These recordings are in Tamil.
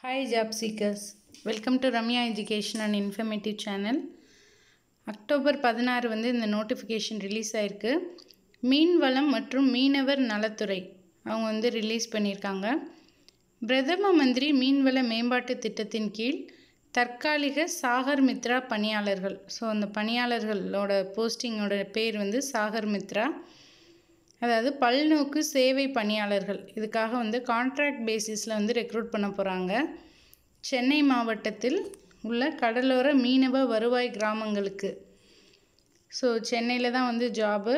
Hi job seekers. Welcome to Ramya Education and Informative Channel. October பதினாறு வந்து இந்த நோட்டிஃபிகேஷன் ரிலீஸ் ஆயிருக்கு மீன் வளம் மற்றும் மீனவர் நலத்துறை அவங்க வந்து ரிலீஸ் பண்ணியிருக்காங்க பிரதம மந்திரி மீன்வள மேம்பாட்டு திட்டத்தின் கீழ் தற்காலிக சாகர் மித்ரா பணியாளர்கள் ஸோ அந்த பணியாளர்களோட போஸ்டிங்கோட பேர் வந்து சாகர் மித்ரா அதாவது பல்நோக்கு சேவை பணியாளர்கள் இதுக்காக வந்து கான்ட்ராக்ட் பேசிஸில் வந்து ரெக்ரூட் பண்ண போகிறாங்க சென்னை மாவட்டத்தில் உள்ள கடலோர மீனவ வருவாய் கிராமங்களுக்கு ஸோ சென்னையில் தான் வந்து ஜாபு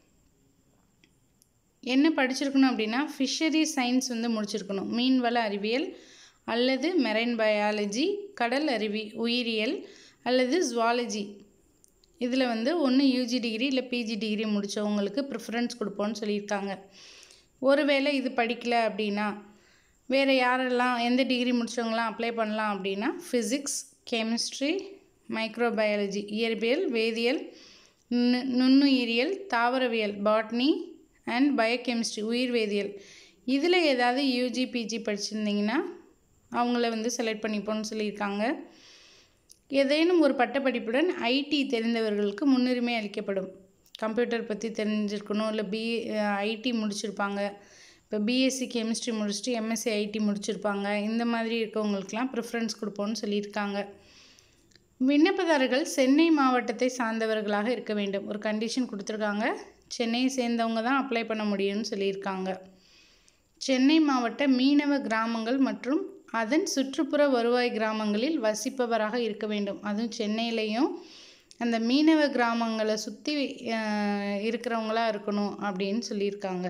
என்ன படிச்சிருக்கணும் அப்படின்னா ஃபிஷரி சயின்ஸ் வந்து முடிச்சிருக்கணும் மீன்வள அறிவியல் அல்லது மெரைன் பயாலஜி கடல் அறிவி உயிரியல் அல்லது ஜுவாலஜி இதில் வந்து ஒன்று யூஜி டிகிரி இல்லை பிஜி டிகிரி முடித்தவங்களுக்கு ப்ரிஃபரன்ஸ் கொடுப்போம்னு சொல்லியிருக்காங்க ஒருவேளை இது படிக்கல அப்படின்னா வேறு யாரெல்லாம் எந்த டிகிரி முடித்தவங்களாம் அப்ளை பண்ணலாம் அப்படின்னா ஃபிசிக்ஸ் கெமிஸ்ட்ரி மைக்ரோபயாலஜி இயற்பியல் வேதியியல் நு- நுண்ணுயிரியல் தாவரவியல் பாட்னி அண்ட் பயோகெமிஸ்ட்ரி உயிர் வேதியியல் இதில் ஏதாவது யூஜி பிஜி படிச்சிருந்தீங்கன்னா அவங்கள வந்து செலக்ட் பண்ணிப்போம்னு சொல்லியிருக்காங்க ஏதேனும் ஒரு பட்டப்படிப்புடன் ஐடி தெரிந்தவர்களுக்கு முன்னுரிமை அளிக்கப்படும் கம்ப்யூட்டர் பற்றி தெரிஞ்சிருக்கணும் இல்லை பி ஐடி முடிச்சிருப்பாங்க இப்போ பிஎஸ்சி கெமிஸ்ட்ரி முடிச்சுட்டு எம்எஸ்சி ஐடி முடிச்சிருப்பாங்க இந்த மாதிரி இருக்கவங்களுக்கெல்லாம் ப்ரிஃபரன்ஸ் கொடுப்போம்னு சொல்லியிருக்காங்க விண்ணப்பதாரர்கள் சென்னை மாவட்டத்தை சார்ந்தவர்களாக இருக்க வேண்டும் ஒரு கண்டிஷன் கொடுத்துருக்காங்க சென்னையை சேர்ந்தவங்க தான் அப்ளை பண்ண முடியும்னு சொல்லியிருக்காங்க சென்னை மாவட்ட மீனவ கிராமங்கள் மற்றும் அதன் சுற்றுப்புற வருவாய் கிராமங்களில் வசிப்பவராக இருக்க வேண்டும் அதுவும் சென்னையிலையும் அந்த மீனவ கிராமங்களை சுற்றி இருக்கிறவங்களா இருக்கணும் அப்படின்னு சொல்லியிருக்காங்க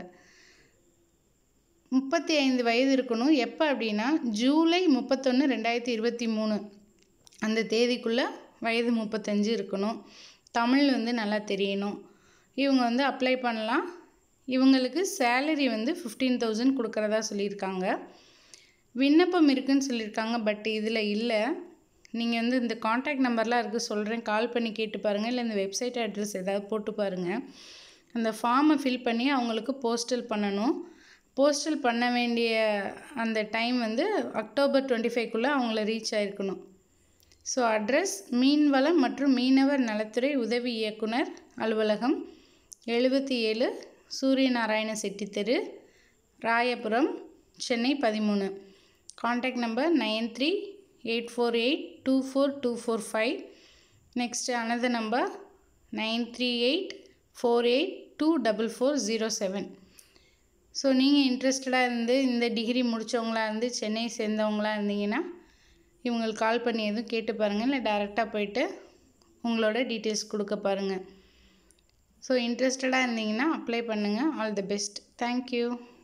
முப்பத்தி ஐந்து வயது இருக்கணும் எப்போ அப்படின்னா ஜூலை முப்பத்தொன்று ரெண்டாயிரத்தி இருபத்தி மூணு அந்த தேதிக்குள்ளே வயது முப்பத்தஞ்சு இருக்கணும் தமிழ் வந்து நல்லா தெரியணும் இவங்க வந்து அப்ளை பண்ணலாம் இவங்களுக்கு சேலரி வந்து ஃபிஃப்டீன் தௌசண்ட் கொடுக்குறதா சொல்லியிருக்காங்க விண்ணப்பம் இருக்குன்னு சொல்லியிருக்காங்க பட் இதில் இல்லை நீங்கள் வந்து இந்த காண்டாக்ட் நம்பர்லாம் இருக்குது சொல்கிறேன் கால் பண்ணி கேட்டு பாருங்கள் இல்லை இந்த வெப்சைட் அட்ரஸ் ஏதாவது போட்டு பாருங்கள் அந்த ஃபார்மை ஃபில் பண்ணி அவங்களுக்கு போஸ்டல் பண்ணணும் போஸ்டல் பண்ண வேண்டிய அந்த டைம் வந்து அக்டோபர் டுவெண்ட்டி ஃபைவ்க்குள்ளே அவங்கள ரீச் ஆயிருக்கணும் ஸோ அட்ரஸ் மீன்வளம் மற்றும் மீனவர் நலத்துறை உதவி இயக்குனர் அலுவலகம் எழுபத்தி ஏழு சூரியநாராயண செட்டி தெரு ராயபுரம் சென்னை பதிமூணு contact number nine three eight four eight two four two four five next another number nine three eight four eight two double four zero seven so நீங்கள் இன்ட்ரெஸ்டடாக இருந்து இந்த டிகிரி முடித்தவங்களா இருந்து சென்னை சேர்ந்தவங்களா இருந்தீங்கன்னா இவங்களுக்கு கால் பண்ணி எதுவும் கேட்டு பாருங்கள் இல்லை டேரெக்டாக போயிட்டு உங்களோட டீட்டெயில்ஸ் கொடுக்க பாருங்கள் ஸோ இன்ட்ரெஸ்டடாக இருந்தீங்கன்னா அப்ளை பண்ணுங்கள் ஆல் தி பெஸ்ட் தேங்க்யூ